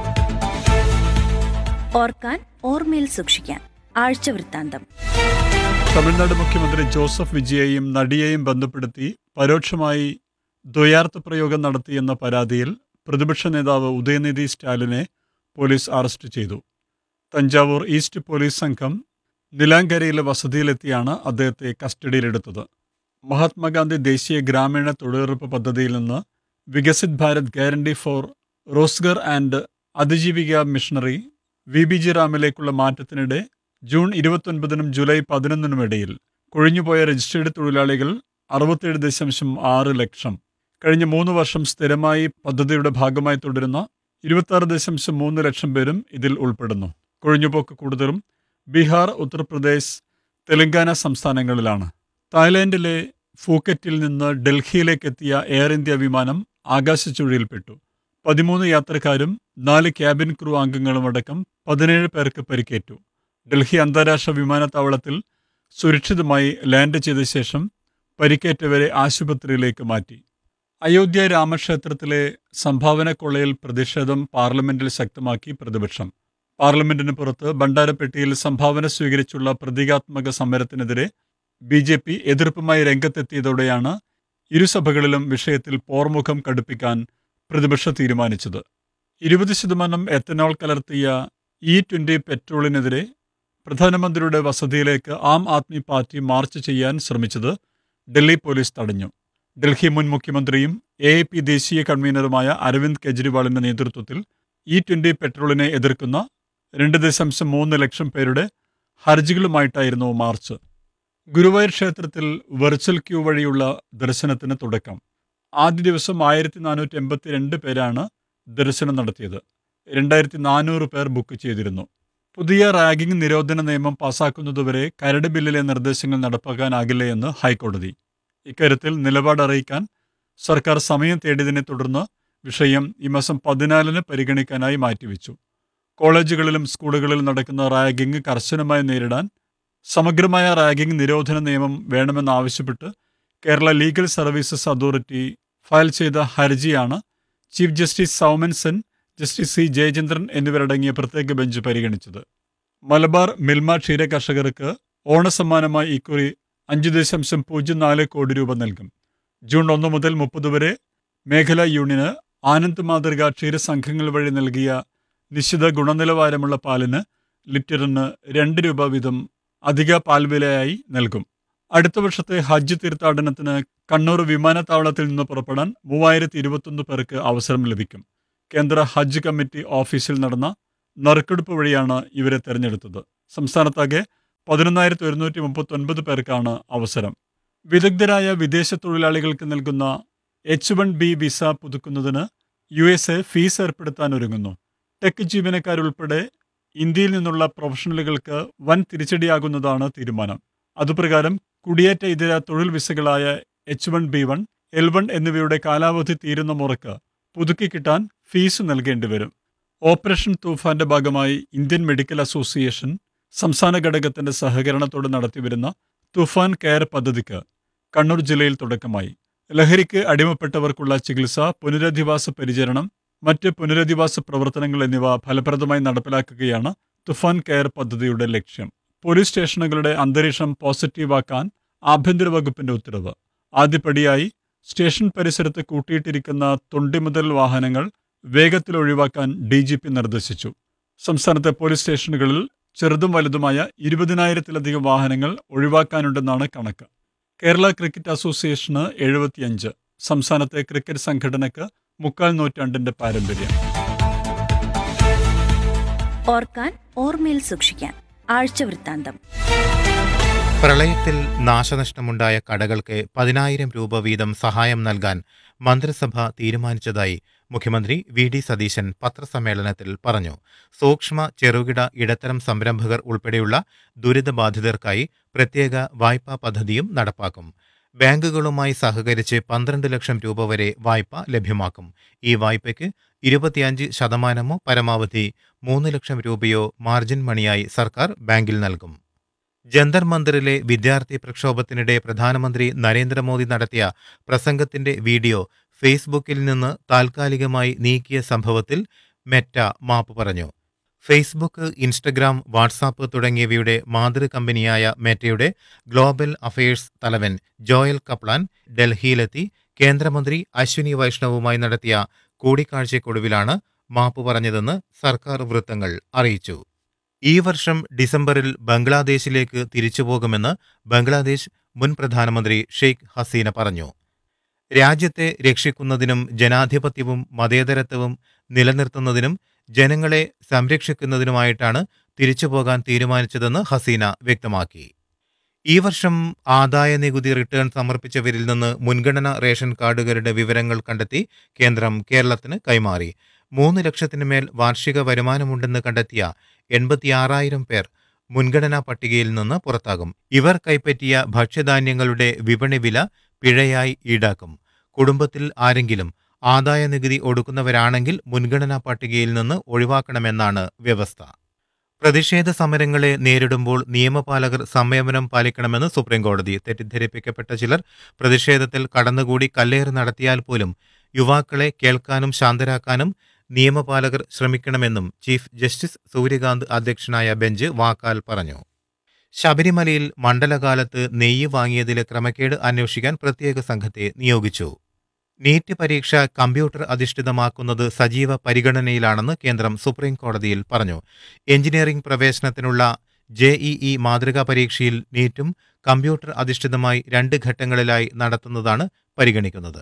ഓർക്കാൻ ഓർമ്മയിൽ സൂക്ഷിക്കാൻ ആഴ്ച വൃത്താന്തം തമിഴ്നാട് മുഖ്യമന്ത്രി ജോസഫ് വിജയെയും നടിയെയും ബന്ധപ്പെടുത്തി പരോക്ഷമായി ദ്വയാർത്ഥ പ്രയോഗം നടത്തിയെന്ന പരാതിയിൽ പ്രതിപക്ഷ നേതാവ് ഉദയനിധി സ്റ്റാലിനെ പോലീസ് അറസ്റ്റ് ചെയ്തു തഞ്ചാവൂർ ഈസ്റ്റ് പോലീസ് സംഘം നിലാങ്കരയിലെ വസതിയിലെത്തിയാണ് അദ്ദേഹത്തെ കസ്റ്റഡിയിലെടുത്തത് മഹാത്മാഗാന്ധി ദേശീയ ഗ്രാമീണ തൊഴിലുറപ്പ് പദ്ധതിയിൽ നിന്ന് Viksit Bharat guarantee for Rozgar and അതിജീവിക മിഷണറി വി ബി ജി റാമിലേക്കുള്ള മാറ്റത്തിനിടെ ജൂൺ ഇരുപത്തൊൻപതിനും ജൂലൈ പതിനൊന്നിനും ഇടയിൽ കൊഴിഞ്ഞുപോയ രജിസ്റ്റേർഡ് തൊഴിലാളികൾ അറുപത്തേഴ് ദശാംശം ആറ് ലക്ഷം കഴിഞ്ഞ മൂന്ന് വർഷം സ്ഥിരമായി പദ്ധതിയുടെ ഭാഗമായി തുടരുന്ന ഇരുപത്തി ദശാംശം മൂന്ന് ലക്ഷം പേരും ഇതിൽ ഉൾപ്പെടുന്നു കൊഴിഞ്ഞുപോക്ക് കൂടുതലും ബീഹാർ ഉത്തർപ്രദേശ് തെലങ്കാന സംസ്ഥാനങ്ങളിലാണ് തായ്ലാന്റിലെ ഫൂക്കറ്റിൽ നിന്ന് ഡൽഹിയിലേക്ക് എത്തിയ എയർ ഇന്ത്യ വിമാനം ആകാശച്ചുഴിയിൽപ്പെട്ടു പതിമൂന്ന് യാത്രക്കാരും നാല് ക്യാബിൻ ക്രൂ അംഗങ്ങളുമടക്കം പതിനേഴ് പേർക്ക് പരിക്കേറ്റു ഡൽഹി അന്താരാഷ്ട്ര വിമാനത്താവളത്തിൽ സുരക്ഷിതമായി ലാൻഡ് ചെയ്ത ശേഷം പരിക്കേറ്റവരെ ആശുപത്രിയിലേക്ക് മാറ്റി അയോധ്യ രാമക്ഷേത്രത്തിലെ സംഭാവന കൊള്ളയിൽ പ്രതിഷേധം പാർലമെന്റിൽ ശക്തമാക്കി പ്രതിപക്ഷം പാർലമെന്റിന് പുറത്ത് ഭണ്ഡാരപ്പെട്ടിയിൽ സംഭാവന സ്വീകരിച്ചുള്ള പ്രതീകാത്മക സമരത്തിനെതിരെ ബി ജെ പി എതിർപ്പുമായി രംഗത്തെത്തിയതോടെയാണ് ഇരുസഭകളിലും വിഷയത്തിൽ പോർമുഖം കടുപ്പിക്കാൻ പ്രതിപക്ഷ തീരുമാനിച്ചത് ഇരുപത് ശതമാനം എത്തനോൾ കലർത്തിയ ഇ ട്വന്റി പെട്രോളിനെതിരെ പ്രധാനമന്ത്രിയുടെ വസതിയിലേക്ക് ആം ആദ്മി പാർട്ടി മാർച്ച് ചെയ്യാൻ ശ്രമിച്ചത് ഡൽഹി പോലീസ് തടഞ്ഞു ഡൽഹി മുൻ മുഖ്യമന്ത്രിയും എ ഐ പി ദേശീയ കൺവീനറുമായ അരവിന്ദ് കെജ്രിവാളിന്റെ നേതൃത്വത്തിൽ ഇ ട്വന്റി പെട്രോളിനെ എതിർക്കുന്ന രണ്ട് ദശാംശം മൂന്ന് ലക്ഷം പേരുടെ ഹർജികളുമായിട്ടായിരുന്നു മാർച്ച് ഗുരുവായൂർ ക്ഷേത്രത്തിൽ വെർച്വൽ ക്യൂ വഴിയുള്ള ദർശനത്തിന് തുടക്കം ആദ്യ ദിവസം ആയിരത്തി നാനൂറ്റി എൺപത്തിരണ്ട് പേരാണ് ദർശനം നടത്തിയത് രണ്ടായിരത്തി നാനൂറ് പേർ ബുക്ക് ചെയ്തിരുന്നു പുതിയ റാഗിംഗ് നിരോധന നിയമം പാസാക്കുന്നതുവരെ കരട് ബില്ലിലെ നിർദ്ദേശങ്ങൾ നടപ്പാക്കാനാകില്ല എന്ന് ഹൈക്കോടതി ഇക്കാര്യത്തിൽ നിലപാട് അറിയിക്കാൻ സർക്കാർ സമയം തേടിയതിനെ തുടർന്ന് വിഷയം ഈ മാസം പതിനാലിന് പരിഗണിക്കാനായി മാറ്റിവെച്ചു കോളേജുകളിലും സ്കൂളുകളിലും നടക്കുന്ന റാഗിംഗ് കർശനമായി നേരിടാൻ സമഗ്രമായ റാഗിംഗ് നിരോധന നിയമം വേണമെന്നാവശ്യപ്പെട്ട് Kerala legal services authority file ചെയ്ത ഹർജിയാണ് chief justice Soumen Sen justice C Jayachandran എന്നിവരടങ്ങിയ പ്രത്യേക ബെഞ്ച് പരിഗണിച്ചത് മലബാർ മിൽമ ക്ഷീര കർഷകർക്ക് ഓണസമ്മാനമായി ഇക്കുറി അഞ്ച് ദശാംശം പൂജ്യം നാല് കോടി രൂപ നൽകും ജൂൺ ഒന്ന് മുതൽ മുപ്പത് വരെ മേഖലാ യൂണിയന് ആനന്ദ് മാതൃക ക്ഷീരസംഘങ്ങൾ വഴി നൽകിയ നിശ്ചിത ഗുണനിലവാരമുള്ള പാലിന് ലിറ്ററിന് രണ്ട് രൂപ വീതം അധിക പാൽവിലയായി നൽകും അടുത്ത വർഷത്തെ ഹജ്ജ് തീർത്ഥാടനത്തിന് കണ്ണൂർ വിമാനത്താവളത്തിൽ നിന്ന് പുറപ്പെടാൻ മൂവായിരത്തി ഇരുപത്തൊന്ന് പേർക്ക് അവസരം ലഭിക്കും കേന്ദ്ര ഹജ്ജ് കമ്മിറ്റി ഓഫീസിൽ നടന്ന നറുക്കെടുപ്പ് വഴിയാണ് ഇവരെ തെരഞ്ഞെടുത്തത് സംസ്ഥാനത്താകെ പതിനൊന്നായിരത്തി ഒരുന്നൂറ്റി മുപ്പത്തൊൻപത് പേർക്കാണ് അവസരം വിദഗ്ധരായ വിദേശ തൊഴിലാളികൾക്ക് നൽകുന്ന എച്ച് വൺ ബി വിസ പുതുക്കുന്നതിന് യു എസ് എ ഫീസ് ഏർപ്പെടുത്താൻ ഒരുങ്ങുന്നു ടെക് ജീവനക്കാരുൾപ്പെടെ ഇന്ത്യയിൽ നിന്നുള്ള പ്രൊഫഷണലുകൾക്ക് വൻ തിരിച്ചടിയാകുന്നതാണ് തീരുമാനം അതുപ്രകാരം കുടിയേറ്റ ഇതര തൊഴിൽ വിസകളായ H one B one L one എന്നിവയുടെ കാലാവധി തീരുന്ന മുറക്ക് പുതുക്കി കിട്ടാൻ ഫീസ് നൽകേണ്ടി വരും ഓപ്പറേഷൻ തൂഫാന്റെ ഭാഗമായി ഇന്ത്യൻ മെഡിക്കൽ അസോസിയേഷൻ സംസ്ഥാന ഘടകത്തിന്റെ സഹകരണത്തോടെ നടത്തിവരുന്ന തുഫാൻ കെയർ പദ്ധതിക്ക് കണ്ണൂർ ജില്ലയിൽ തുടക്കമായി ലഹരിക്ക് അടിമപ്പെട്ടവർക്കുള്ള ചികിത്സ പുനരധിവാസ പരിചരണം മറ്റ് പുനരധിവാസ പ്രവർത്തനങ്ങൾ എന്നിവ ഫലപ്രദമായി നടപ്പിലാക്കുകയാണ് തുഫാൻ കെയർ പദ്ധതിയുടെ ലക്ഷ്യം പോലീസ് സ്റ്റേഷനുകളുടെ അന്തരീക്ഷം പോസിറ്റീവാക്കാൻ ആഭ്യന്തര വകുപ്പിന്റെ ഉത്തരവ് ആദ്യപടിയായി സ്റ്റേഷൻ പരിസരത്ത് കൂട്ടിയിട്ടിരിക്കുന്ന തൊണ്ടിമുതൽ വാഹനങ്ങൾ വേഗത്തിൽ ഒഴിവാക്കാൻ ഡി ജി പി നിർദ്ദേശിച്ചു സംസ്ഥാനത്തെ പോലീസ് സ്റ്റേഷനുകളിൽ ചെറുതും വലുതുമായ ഇരുപതിനായിരത്തിലധികം വാഹനങ്ങൾ ഒഴിവാക്കാനുണ്ടെന്നാണ് കണക്ക് കേരള ക്രിക്കറ്റ് അസോസിയേഷന് എഴുപത്തിയഞ്ച് സംസ്ഥാനത്തെ ക്രിക്കറ്റ് സംഘടനയ്ക്ക് മുക്കാൽ നൂറ്റാണ്ടിന്റെ പാരമ്പര്യം ഓർക്കാൻ ഓർമ്മയിൽ സൂക്ഷിക്കാൻ ആഴ്ചവൃത്താന്തം പ്രളയത്തിൽ നാശനഷ്ടമുണ്ടായ കടകൾക്ക് പതിനായിരം രൂപ വീതം സഹായം നൽകാൻ മന്ത്രിസഭ തീരുമാനിച്ചതായി മുഖ്യമന്ത്രി വി ഡി സതീശൻ പത്രസമ്മേളനത്തിൽ പറഞ്ഞു സൂക്ഷ്മ ചെറുകിട ഇടത്തരം സംരംഭകർ ഉൾപ്പെടെയുള്ള ദുരിതബാധിതർക്കായി പ്രത്യേക വായ്പാ പദ്ധതിയും നടപ്പാക്കും ബാങ്കുകളുമായി സഹകരിച്ച് പന്ത്രണ്ട് ലക്ഷം രൂപ വരെ വായ്പ ലഭ്യമാക്കും ഈ വായ്പയ്ക്ക് ഇരുപത്തിയഞ്ച് ശതമാനമോ പരമാവധി മൂന്ന് ലക്ഷം രൂപയോ മാർജിൻ മണിയായി സർക്കാർ ബാങ്കിൽ നൽകും ജന്തർ മന്ദിറിലെ വിദ്യാർത്ഥി പ്രക്ഷോഭത്തിനിടെ പ്രധാനമന്ത്രി നരേന്ദ്രമോദി നടത്തിയ പ്രസംഗത്തിന്റെ വീഡിയോ ഫേസ്ബുക്കിൽ നിന്ന് താൽക്കാലികമായി നീക്കിയ സംഭവത്തിൽ മെറ്റ മാപ്പ് പറഞ്ഞു ഫേസ്ബുക്ക് ഇൻസ്റ്റഗ്രാം വാട്സാപ്പ് തുടങ്ങിയവയുടെ മാതൃ കമ്പനിയായ മെറ്റയുടെ ഗ്ലോബൽ അഫയേഴ്സ് തലവൻ ജോയൽ കപ്ലാൻ ഡൽഹിയിലെത്തി കേന്ദ്രമന്ത്രി അശ്വിനി വൈഷ്ണവുമായി നടത്തിയ കൂടിക്കാഴ്ചയ്ക്കൊടുവിലാണ് മാപ്പ് പറഞ്ഞതെന്ന് സർക്കാർ വൃത്തങ്ങൾ അറിയിച്ചു ഈ വർഷം ഡിസംബറിൽ ബംഗ്ലാദേശിലേക്ക് തിരിച്ചുപോകുമെന്ന് ബംഗ്ലാദേശ് മുൻ പ്രധാനമന്ത്രി ഷെയ്ഖ് ഹസീന പറഞ്ഞു രാജ്യത്തെ രക്ഷിക്കുന്നതിനും ജനാധിപത്യവും മതേതരത്വവും നിലനിർത്തുന്നതിനും ജനങ്ങളെ സംരക്ഷിക്കുന്നതിനുമായിട്ടാണ് തിരിച്ചുപോകാൻ തീരുമാനിച്ചതെന്ന് ഹസീന വ്യക്തമാക്കി ഈ വർഷം ആദായ നികുതി റിട്ടേൺ സമർപ്പിച്ചവരിൽ നിന്ന് മുൻഗണന റേഷൻ കാർഡുകാരുടെ വിവരങ്ങൾ കണ്ടെത്തി കേന്ദ്രം കേരളത്തിന് കൈമാറി മൂന്ന് ലക്ഷത്തിന് മേൽ വാർഷിക വരുമാനമുണ്ടെന്ന് കണ്ടെത്തിയ എൺപത്തിയാറായിരം പേർ മുൻഗണനാ പട്ടികയിൽ നിന്ന് പുറത്താകും ഇവർ കൈപ്പറ്റിയ ഭക്ഷ്യധാന്യങ്ങളുടെ വിപണി വില പിഴയായി ഈടാക്കും കുടുംബത്തിൽ ആരെങ്കിലും ആദായ നികുതി ഒടുക്കുന്നവരാണെങ്കിൽ മുൻഗണനാ പട്ടികയിൽ നിന്ന് ഒഴിവാക്കണമെന്നാണ് വ്യവസ്ഥ പ്രതിഷേധ സമരങ്ങളെ നേരിടുമ്പോൾ നിയമപാലകർ സംയമനം പാലിക്കണമെന്ന് സുപ്രീംകോടതി തെറ്റിദ്ധരിപ്പിക്കപ്പെട്ട ചിലർ പ്രതിഷേധത്തിൽ കടന്നുകൂടി കല്ലേറ് നടത്തിയാൽ പോലും യുവാക്കളെ കേൾക്കാനും ശാന്തരാക്കാനും നിയമപാലകർ ശ്രമിക്കണമെന്നും ചീഫ് ജസ്റ്റിസ് സൂര്യകാന്ത് അധ്യക്ഷനായ ബെഞ്ച് വാക്കാൽ പറഞ്ഞു ശബരിമലയിൽ മണ്ഡലകാലത്ത് നെയ്യ് വാങ്ങിയതിലെ ക്രമക്കേട് അന്വേഷിക്കാൻ പ്രത്യേക സംഘത്തെ നിയോഗിച്ചു നീറ്റ് പരീക്ഷ കമ്പ്യൂട്ടർ അധിഷ്ഠിതമാക്കുന്നത് സജീവ പരിഗണനയിലാണെന്ന് കേന്ദ്രം സുപ്രീം കോടതിയിൽ പറഞ്ഞു എഞ്ചിനീയറിംഗ് പ്രവേശനത്തിനുള്ള ജെഇഇ മാതൃകാ പരീക്ഷയിൽ നീറ്റും കമ്പ്യൂട്ടർ അധിഷ്ഠിതമായി രണ്ട് ഘട്ടങ്ങളിലായി നടത്തുന്നതാണ് പരിഗണിക്കുന്നത്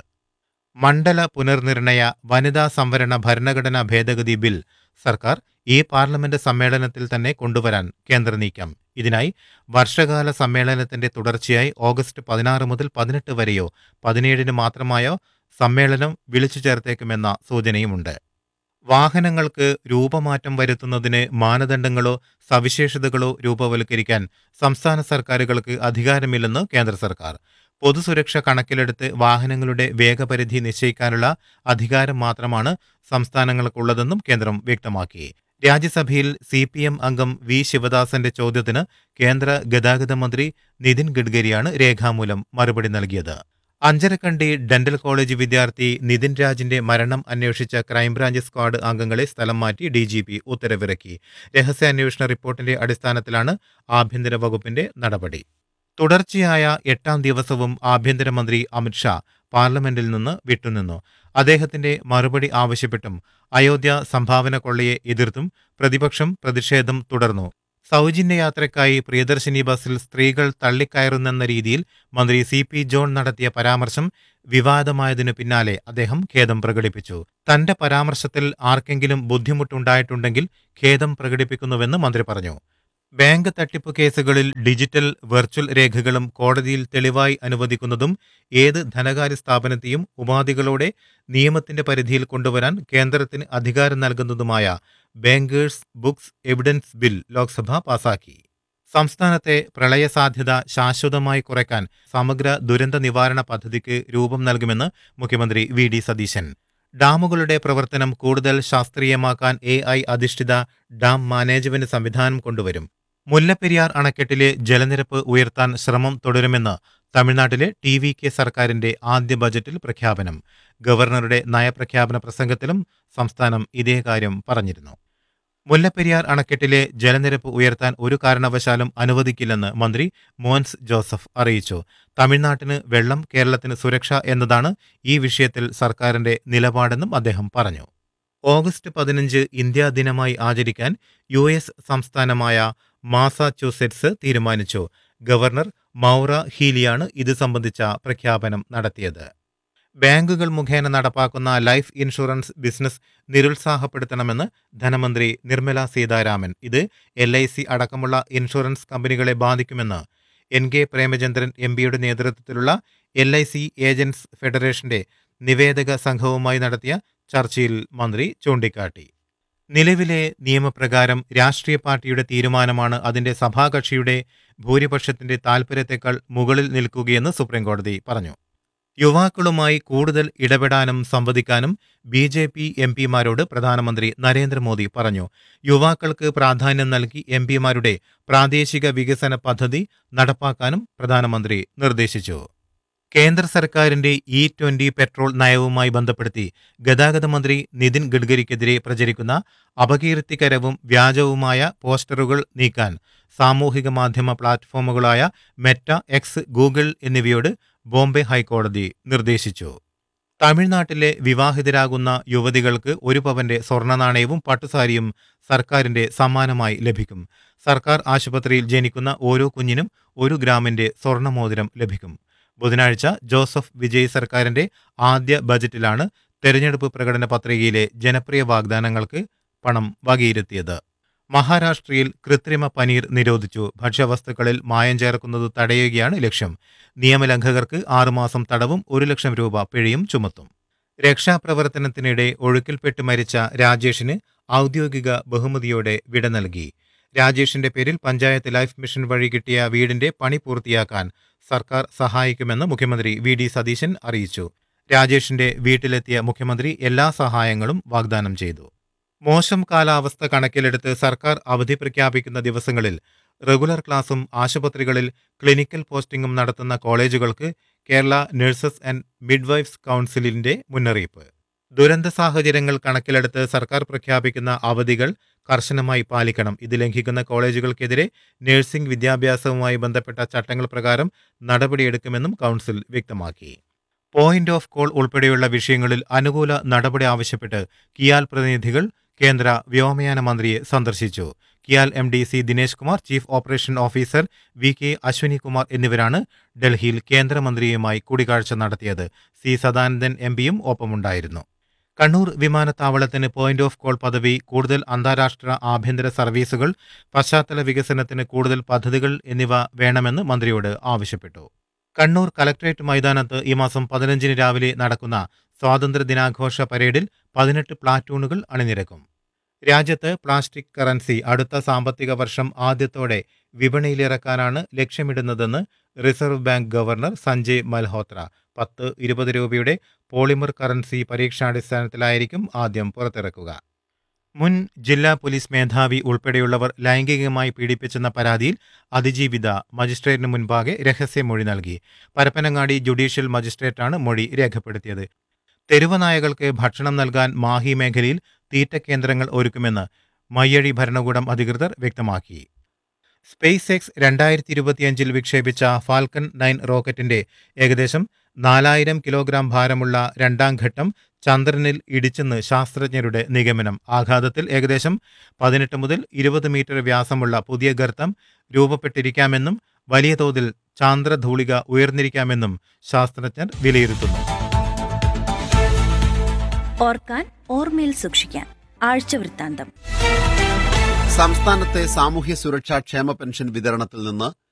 മണ്ഡല പുനർനിർണയ വനിതാ സംവരണ ഭരണഘടനാ ഭേദഗതി ബിൽ സർക്കാർ ഈ പാർലമെന്റ് സമ്മേളനത്തിൽ തന്നെ കൊണ്ടുവരാൻ കേന്ദ്ര നീക്കം ഇതിനായി വർഷകാല സമ്മേളനത്തിന്റെ തുടർച്ചയായി ഓഗസ്റ്റ് പതിനാറ് മുതൽ പതിനെട്ട് വരെയോ പതിനേഴിന് മാത്രമായോ സമ്മേളനം വിളിച്ചു ചേർത്തേക്കുമെന്ന സൂചനയുമുണ്ട് വാഹനങ്ങൾക്ക് രൂപമാറ്റം വരുത്തുന്നതിന് മാനദണ്ഡങ്ങളോ സവിശേഷതകളോ രൂപവൽക്കരിക്കാൻ സംസ്ഥാന സർക്കാരുകൾക്ക് അധികാരമില്ലെന്ന് കേന്ദ്ര സർക്കാർ പൊതുസുരക്ഷ കണക്കിലെടുത്ത് വാഹനങ്ങളുടെ വേഗപരിധി നിശ്ചയിക്കാനുള്ള അധികാരം മാത്രമാണ് സംസ്ഥാനങ്ങൾക്കുള്ളതെന്നും കേന്ദ്രം വ്യക്തമാക്കി രാജ്യസഭയിൽ സി പി എം അംഗം വി ശിവദാസന്റെ ചോദ്യത്തിന് കേന്ദ്ര ഗതാഗത മന്ത്രി നിതിൻ ഗഡ്കരിയാണ് രേഖാമൂലം മറുപടി നൽകിയത് അഞ്ചരക്കണ്ടി ഡെന്റൽ കോളേജ് വിദ്യാർത്ഥി നിതിൻ രാജിന്റെ മരണം അന്വേഷിച്ച ക്രൈംബ്രാഞ്ച് സ്ക്വാഡ് അംഗങ്ങളെ സ്ഥലം മാറ്റി ഡി ജി പി ഉത്തരവിറക്കി രഹസ്യാന്വേഷണ റിപ്പോർട്ടിന്റെ അടിസ്ഥാനത്തിലാണ് ആഭ്യന്തര വകുപ്പിന്റെ നടപടി തുടർച്ചയായ എട്ടാം ദിവസവും ആഭ്യന്തരമന്ത്രി അമിത്ഷാ പാർലമെന്റിൽ നിന്ന് വിട്ടുനിന്നു അദ്ദേഹത്തിന്റെ മറുപടി ആവശ്യപ്പെട്ടും അയോധ്യ സംഭാവന കൊള്ളയെ എതിർത്തും പ്രതിപക്ഷം പ്രതിഷേധം തുടർന്നു സൗജന്യ യാത്രയ്ക്കായി പ്രിയദർശിനി ബസ്സിൽ സ്ത്രീകൾ തള്ളിക്കയറുന്നെന്ന രീതിയിൽ മന്ത്രി സി പി ജോൺ നടത്തിയ പരാമർശം വിവാദമായതിനു പിന്നാലെ അദ്ദേഹം ഖേദം പ്രകടിപ്പിച്ചു തന്റെ പരാമർശത്തിൽ ആർക്കെങ്കിലും ബുദ്ധിമുട്ടുണ്ടായിട്ടുണ്ടെങ്കിൽ ഖേദം പ്രകടിപ്പിക്കുന്നുവെന്ന് മന്ത്രി പറഞ്ഞു ബാങ്ക് തട്ടിപ്പ് കേസുകളിൽ ഡിജിറ്റൽ വെർച്വൽ രേഖകളും കോടതിയിൽ തെളിവായി അനുവദിക്കുന്നതും ഏത് ധനകാര്യ സ്ഥാപനത്തെയും ഉപാധികളോടെ നിയമത്തിന്റെ പരിധിയിൽ കൊണ്ടുവരാൻ കേന്ദ്രത്തിന് അധികാരം നൽകുന്നതുമായ bankers books evidence bill Lok Sabha പാസാക്കി സംസ്ഥാനത്തെ പ്രളയ സാധ്യത ശാശ്വതമായി കുറയ്ക്കാൻ സമഗ്ര ദുരന്ത നിവാരണ പദ്ധതിക്ക് രൂപം നൽകുമെന്ന് മുഖ്യമന്ത്രി വി ഡി സതീശൻ ഡാമുകളുടെ പ്രവർത്തനം കൂടുതൽ ശാസ്ത്രീയമാക്കാൻ എ ഐ അധിഷ്ഠിത ഡാം മാനേജ്മെന്റ് സംവിധാനം കൊണ്ടുവരും മുല്ലപ്പെരിയാർ അണക്കെട്ടിലെ ജലനിരപ്പ് ഉയർത്താൻ ശ്രമം തുടരുമെന്ന് തമിഴ്നാട്ടിലെ ടി വി കെ സർക്കാരിന്റെ ആദ്യ ബജറ്റിൽ പ്രഖ്യാപനം ഗവർണറുടെ നയപ്രഖ്യാപന പ്രസംഗത്തിലും സംസ്ഥാനം ഇതേ കാര്യം പറഞ്ഞിരുന്നു മുല്ലപ്പെരിയാർ അണക്കെട്ടിലെ ജലനിരപ്പ് ഉയർത്താൻ ഒരു കാരണവശാലും അനുവദിക്കില്ലെന്ന് മന്ത്രി മോൻസ് ജോസഫ് അറിയിച്ചു തമിഴ്നാട്ടിന് വെള്ളം കേരളത്തിന് സുരക്ഷ എന്നതാണ് ഈ വിഷയത്തിൽ സർക്കാരിന്റെ നിലപാടെന്നും അദ്ദേഹം പറഞ്ഞു ഓഗസ്റ്റ് പതിനഞ്ച് ഇന്ത്യാ ദിനമായി ആചരിക്കാൻ യു എസ് സംസ്ഥാനമായ മാസാച്യൂസെറ്റ്സ് തീരുമാനിച്ചു ഗവർണർ മൗറ ഹീലിയാണ് ഇത് സംബന്ധിച്ച പ്രഖ്യാപനം നടത്തിയത് ബാങ്കുകൾ മുഖേന നടപ്പാക്കുന്ന ലൈഫ് ഇൻഷുറൻസ് ബിസിനസ് നിരുത്സാഹപ്പെടുത്തണമെന്ന് ധനമന്ത്രി നിർമ്മല സീതാരാമൻ ഇത് എൽ ഐ സി അടക്കമുള്ള ഇൻഷുറൻസ് കമ്പനികളെ ബാധിക്കുമെന്ന് എൻ കെ പ്രേമചന്ദ്രൻ എം പിയുടെ നേതൃത്വത്തിലുള്ള എൽ ഐ സി ഏജൻസ് ഫെഡറേഷന്റെ നിവേദക സംഘവുമായി നടത്തിയ ചർച്ചയിൽ മന്ത്രി ചൂണ്ടിക്കാട്ടി നിലവിലെ നിയമപ്രകാരം രാഷ്ട്രീയ പാർട്ടിയുടെ തീരുമാനമാണ് അതിന്റെ സഭാകക്ഷിയുടെ ഭൂരിപക്ഷത്തിന്റെ താൽപര്യത്തെക്കാൾ മുകളിൽ നിൽക്കുകയെന്ന് സുപ്രീംകോടതി പറഞ്ഞു യുവാക്കളുമായി കൂടുതൽ ഇടപെടാനും സംവദിക്കാനും ബി ജെ പി എം പിമാരോട് പ്രധാനമന്ത്രി നരേന്ദ്രമോദി പറഞ്ഞു യുവാക്കൾക്ക് പ്രാധാന്യം നൽകി എം പിമാരുടെ പ്രാദേശിക വികസന പദ്ധതി നടപ്പാക്കാനും പ്രധാനമന്ത്രി നിർദ്ദേശിച്ചു കേന്ദ്ര സർക്കാരിന്റെ ഇ ട്വന്റി പെട്രോൾ നയവുമായി ബന്ധപ്പെടുത്തി ഗതാഗത മന്ത്രി നിതിൻ ഗഡ്കരിക്കെതിരെ പ്രചരിക്കുന്ന അപകീർത്തികരവും വ്യാജവുമായ പോസ്റ്ററുകൾ നീക്കാൻ സാമൂഹിക മാധ്യമ പ്ലാറ്റ്ഫോമുകളായ മെറ്റ എക്സ് ഗൂഗിൾ എന്നിവയോട് ബോംബെ ഹൈക്കോടതി നിർദ്ദേശിച്ചു തമിഴ്നാട്ടിലെ വിവാഹിതരാകുന്ന യുവതികൾക്ക് ഒരു പവന്റെ സ്വർണ്ണ നാണയവും പട്ടുസാരിയും സർക്കാരിന്റെ സമ്മാനമായി ലഭിക്കും സർക്കാർ ആശുപത്രിയിൽ ജനിക്കുന്ന ഓരോ കുഞ്ഞിനും ഒരു ഗ്രാമിന്റെ സ്വർണ്ണമോതിരം ലഭിക്കും ബുധനാഴ്ച ജോസഫ് വിജയ് സർക്കാരിന്റെ ആദ്യ ബജറ്റിലാണ് തെരഞ്ഞെടുപ്പ് പ്രകടന പത്രികയിലെ ജനപ്രിയ വാഗ്ദാനങ്ങൾക്ക് പണം വകയിരുത്തിയത് മഹാരാഷ്ട്രയിൽ കൃത്രിമ പനീർ നിരോധിച്ചു ഭക്ഷ്യവസ്തുക്കളിൽ മായം ചേർക്കുന്നത് തടയുകയാണ് ലക്ഷ്യം നിയമലംഘകർക്ക് ആറുമാസം തടവും ഒരു ലക്ഷം രൂപ പിഴയും ചുമത്തും രക്ഷാപ്രവർത്തനത്തിനിടെ ഒഴുക്കിൽപ്പെട്ട് മരിച്ച രാജേഷിന് ഔദ്യോഗിക ബഹുമതിയോടെ വിട നൽകി രാജേഷിന്റെ പേരിൽ പഞ്ചായത്ത് ലൈഫ് മിഷൻ വഴി കിട്ടിയ വീടിന്റെ പണി പൂർത്തിയാക്കാൻ സർക്കാർ സഹായിക്കുമെന്ന് മുഖ്യമന്ത്രി വി ഡി സതീശൻ അറിയിച്ചു രാജേഷിന്റെ വീട്ടിലെത്തിയ മുഖ്യമന്ത്രി എല്ലാ സഹായങ്ങളും വാഗ്ദാനം ചെയ്തു മോശം കാലാവസ്ഥ കണക്കിലെടുത്ത് സർക്കാർ അവധി പ്രഖ്യാപിക്കുന്ന ദിവസങ്ങളിൽ റെഗുലർ ക്ലാസും ആശുപത്രികളിൽ ക്ലിനിക്കൽ പോസ്റ്റിംഗും നടത്തുന്ന കോളേജുകൾക്ക് കേരള നഴ്സസ് ആൻഡ് മിഡ്വൈഫ്സ് കൗൺസിലിന്റെ മുന്നറിയിപ്പ് ദുരന്ത സാഹചര്യങ്ങൾ കണക്കിലെടുത്ത് സർക്കാർ പ്രഖ്യാപിക്കുന്ന അവധികൾ കർശനമായി പാലിക്കണം ഇത് ലംഘിക്കുന്ന കോളേജുകൾക്കെതിരെ നഴ്സിംഗ് വിദ്യാഭ്യാസവുമായി ബന്ധപ്പെട്ട ചട്ടങ്ങൾ പ്രകാരം നടപടിയെടുക്കുമെന്നും കൗൺസിൽ വ്യക്തമാക്കി പോയിന്റ് ഓഫ് കോൾ ഉൾപ്പെടെയുള്ള വിഷയങ്ങളിൽ അനുകൂല നടപടി ആവശ്യപ്പെട്ട് കിയാൽ പ്രതിനിധികൾ കേന്ദ്ര വ്യോമയാന മന്ത്രിയെ സന്ദർശിച്ചു KIAL M D C Dinesh Kumar chief operation officer V K Ashwini Kumar എന്നിവരാണ് ഡൽഹിയിൽ കേന്ദ്രമന്ത്രിയുമായി കൂടിക്കാഴ്ച നടത്തിയത് സി സദാനന്ദൻ എം പിയും ഒപ്പമുണ്ടായിരുന്നു കണ്ണൂർ വിമാനത്താവളത്തിന് പോയിന്റ് ഓഫ് കോൾ പദവി കൂടുതൽ അന്താരാഷ്ട്ര ആഭ്യന്തര സർവീസുകൾ പശ്ചാത്തല വികസനത്തിന് കൂടുതൽ പദ്ധതികൾ എന്നിവ വേണമെന്ന് മന്ത്രിയോട് ആവശ്യപ്പെട്ടു കണ്ണൂർ കലക്ട്രേറ്റ് മൈതാനത്ത് ഈ മാസം പതിനഞ്ചിന് രാവിലെ നടക്കുന്ന സ്വാതന്ത്ര്യ ദിനാഘോഷ പരേഡിൽ പതിനെട്ട് പ്ലാറ്റൂണുകൾ അണിനിരക്കും രാജ്യത്ത് പ്ലാസ്റ്റിക് കറൻസി അടുത്ത സാമ്പത്തിക വർഷം ആദ്യത്തോടെ വിപണിയിലിറക്കാനാണ് ലക്ഷ്യമിടുന്നതെന്ന് reserve bank governor Sanjay Malhotra പത്ത് ഇരുപത് രൂപയുടെ പോളിമർ കറൻസി പരീക്ഷാടിസ്ഥാനത്തിലായിരിക്കും ആദ്യം പുറത്തിറക്കുക മുൻ ജില്ലാ പോലീസ് മേധാവി ഉൾപ്പെടെയുള്ളവർ ലൈംഗികമായി പീഡിപ്പിച്ചെന്ന പരാതിയിൽ അതിജീവിത മജിസ്ട്രേറ്റിന് മുൻപാകെ രഹസ്യമൊഴി നൽകി പരപ്പനങ്ങാടി ജുഡീഷ്യൽ മജിസ്ട്രേറ്റാണ് മൊഴി രേഖപ്പെടുത്തിയത് തെരുവ് നായകൾക്ക് ഭക്ഷണം നൽകാൻ മാഹി മേഖലയിൽ തീറ്റ കേന്ദ്രങ്ങൾ ഒരുക്കുമെന്ന് മയ്യഴി ഭരണകൂടം അധികൃതർ വ്യക്തമാക്കി സ്പേസ് എക്സ് രണ്ടായിരത്തി ഇരുപത്തിയഞ്ചിൽ വിക്ഷേപിച്ച ഫാൽക്കൺ നയൻ റോക്കറ്റിന്റെ ഏകദേശം നാലായിരം കിലോഗ്രാം ഭാരമുള്ള രണ്ടാം ഘട്ടം ചന്ദ്രനിൽ ഇടിച്ചെന്ന് ശാസ്ത്രജ്ഞരുടെ നിഗമനം ആഘാതത്തിൽ ഏകദേശം പതിനെട്ട് മുതൽ ഇരുപത് മീറ്റർ വ്യാസമുള്ള പുതിയ ഗർത്തം രൂപപ്പെട്ടിരിക്കാമെന്നും വലിയ തോതിൽ ചാന്ദ്രധൂളിക ഉയർന്നിരിക്കാമെന്നും ശാസ്ത്രജ്ഞർ വിലയിരുത്തുന്നു ഓർക്കാൻ ഓർമ്മയിൽ സൂക്ഷിക്കാൻ ആഴ്ചവൃത്താന്തം സംസ്ഥാനത്തെ സാമൂഹ്യ സുരക്ഷാ ക്ഷേമ പെൻഷൻ വിതരണത്തിൽ നിന്ന്